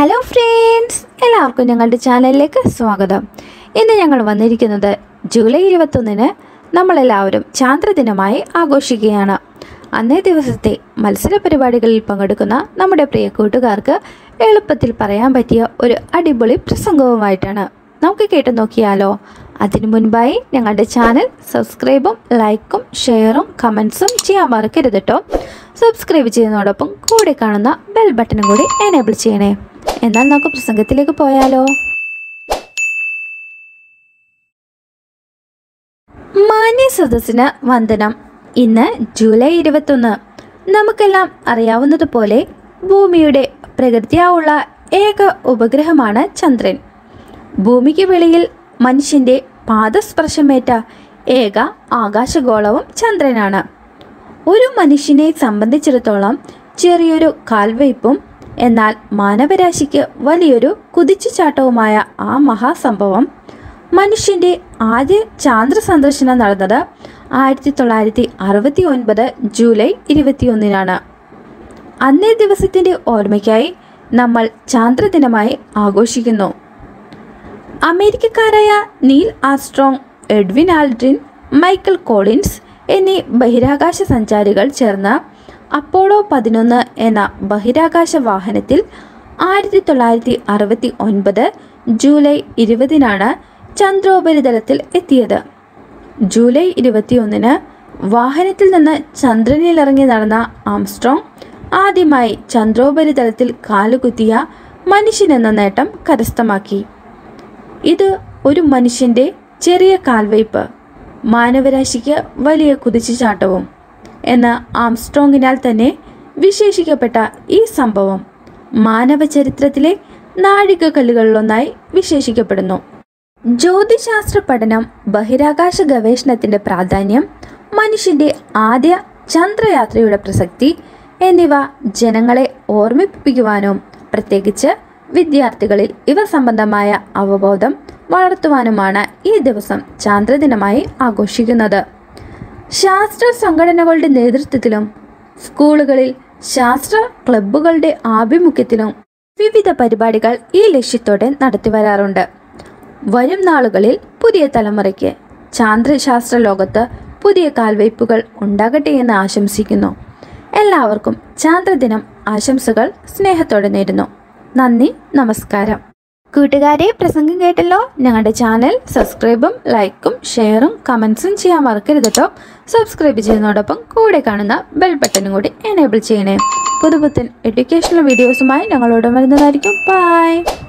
hello friends എല്ലാവർക്കും ഞങ്ങളുടെ ചാനലിലേക്ക് സ്വാഗതം ഇന്ന് ഞങ്ങൾ വന്നിരിക്കുന്നത് ജൂലൈ ഇരുപത്തൊന്നിന് നമ്മളെല്ലാവരും ചാന്ദ്രദിനമായി ആഘോഷിക്കുകയാണ് അന്നേ ദിവസത്തെ മത്സര പരിപാടികളിൽ പങ്കെടുക്കുന്ന നമ്മുടെ പ്രിയ കൂട്ടുകാർക്ക് എളുപ്പത്തിൽ പറയാൻ പറ്റിയ ഒരു അടിപൊളി പ്രസംഗവുമായിട്ടാണ് നമുക്ക് കേട്ടു നോക്കിയാലോ അതിനു മുൻപായി ഞങ്ങളുടെ ചാനൽ സബ്സ്ക്രൈബും ലൈക്കും ഷെയറും കമൻസും ചെയ്യാൻ മറക്കരുത് കേട്ടോ സബ്സ്ക്രൈബ് ചെയ്യുന്നതോടൊപ്പം കൂടെ കാണുന്ന ബെൽ ബട്ടണും കൂടി എനേബിൾ ചെയ്യണേ എന്നാൽ നമുക്ക് പ്രസംഗത്തിലേക്ക് പോയാലോ മാന്യ സദസ്സിന് വന്ദനം ഇന്ന് ജൂലൈ ഇരുപത്തൊന്ന് നമുക്കെല്ലാം അറിയാവുന്നതുപോലെ ഭൂമിയുടെ പ്രകൃതിയാവുള്ള ഏക ഉപഗ്രഹമാണ് ചന്ദ്രൻ ഭൂമിക്ക് വെളിയിൽ മനുഷ്യൻ്റെ പാദസ്പർശമേറ്റ ഏക ആകാശഗോളവും ചന്ദ്രനാണ് ഒരു മനുഷ്യനെ സംബന്ധിച്ചിടത്തോളം ചെറിയൊരു കാൽവയ്പും എന്നാൽ മാനവരാശിക്ക് വലിയൊരു കുതിച്ചുചാട്ടവുമായ ആ മഹാസംഭവം മനുഷ്യൻ്റെ ആദ്യ ചാന്ദ്ര സന്ദർശനം നടന്നത് ആയിരത്തി തൊള്ളായിരത്തി അറുപത്തി ഒൻപത് ജൂലൈ ഇരുപത്തിയൊന്നിനാണ് അന്നേ ദിവസത്തിൻ്റെ ഓർമ്മയ്ക്കായി നമ്മൾ ചാന്ദ്രദിനമായി ആഘോഷിക്കുന്നു അമേരിക്കക്കാരായ Neil Armstrong Edwin Aldrin Michael Collins എന്നീ ബഹിരാകാശ സഞ്ചാരികൾ ചേർന്ന് അപ്പോളോ പതിനൊന്ന് എന്ന ബഹിരാകാശ വാഹനത്തിൽ ആയിരത്തി തൊള്ളായിരത്തി അറുപത്തി ഒൻപത് ജൂലൈ ഇരുപതിനാണ് ചന്ദ്രോപരിതലത്തിൽ എത്തിയത് ജൂലൈ ഇരുപത്തിയൊന്നിന് വാഹനത്തിൽ നിന്ന് ചന്ദ്രനിലിറങ്ങി നടന്ന ആംസ്ട്രോങ് ആദ്യമായി ചന്ദ്രോപരിതലത്തിൽ കാലുകുത്തിയ മനുഷ്യനെന്ന നേട്ടം കരസ്ഥമാക്കി ഇത് ഒരു മനുഷ്യൻ്റെ ചെറിയ കാൽവയ്പ് മാനവരാശിക്ക് വലിയ കുതിച്ചുചാട്ടവും എന്ന ആംസ്ട്രോങ്ങിനാൽ തന്നെ വിശേഷിക്കപ്പെട്ട ഈ സംഭവം മാനവ ചരിത്രത്തിലെ നാഴികക്കല്ലുകളിലൊന്നായി വിശേഷിക്കപ്പെടുന്നു ജ്യോതിശാസ്ത്ര പഠനം ബഹിരാകാശ ഗവേഷണത്തിൻ്റെ പ്രാധാന്യം മനുഷ്യൻ്റെ ആദ്യ ചന്ദ്രയാത്രയുടെ പ്രസക്തി എന്നിവ ജനങ്ങളെ ഓർമ്മിപ്പിക്കുവാനും പ്രത്യേകിച്ച് വിദ്യാർത്ഥികളിൽ ഇവ സംബന്ധമായ അവബോധം വളർത്തുവാനുമാണ് ഈ ദിവസം ചാന്ദ്രദിനമായി ആഘോഷിക്കുന്നത് ശാസ്ത്ര സംഘടനകളുടെ നേതൃത്വത്തിലും സ്കൂളുകളിൽ ശാസ്ത്ര ക്ലബ്ബുകളുടെ ആഭിമുഖ്യത്തിലും വിവിധ പരിപാടികൾ ഈ ലക്ഷ്യത്തോടെ നടത്തിവരാറുണ്ട് വരും നാളുകളിൽ പുതിയ തലമുറയ്ക്ക് ചാന്ദ്രശാസ്ത്ര ലോകത്ത് പുതിയ കാൽവയ്പുകൾ ഉണ്ടാകട്ടെ എന്ന് ആശംസിക്കുന്നു എല്ലാവർക്കും ചാന്ദ്രദിനം ആശംസകൾ സ്നേഹത്തോടെ നേരുന്നു നന്ദി നമസ്കാരം കൂട്ടുകാരെ പ്രസംഗം കേട്ടല്ലോ ഞങ്ങളുടെ ചാനൽ സബ്സ്ക്രൈബും ലൈക്കും ഷെയറും കമൻസും ചെയ്യാൻ മറക്കരുത് കേട്ടോ സബ്സ്ക്രൈബ് ചെയ്യുന്നതോടൊപ്പം കൂടെ കാണുന്ന ബെൽ ബട്ടണും കൂടി എനേബിൾ ചെയ്യണേ പുതുപുത്തൻ എഡ്യൂക്കേഷണൽ വീഡിയോസുമായി ഞങ്ങളോട് വരുന്നതായിരിക്കും ബൈ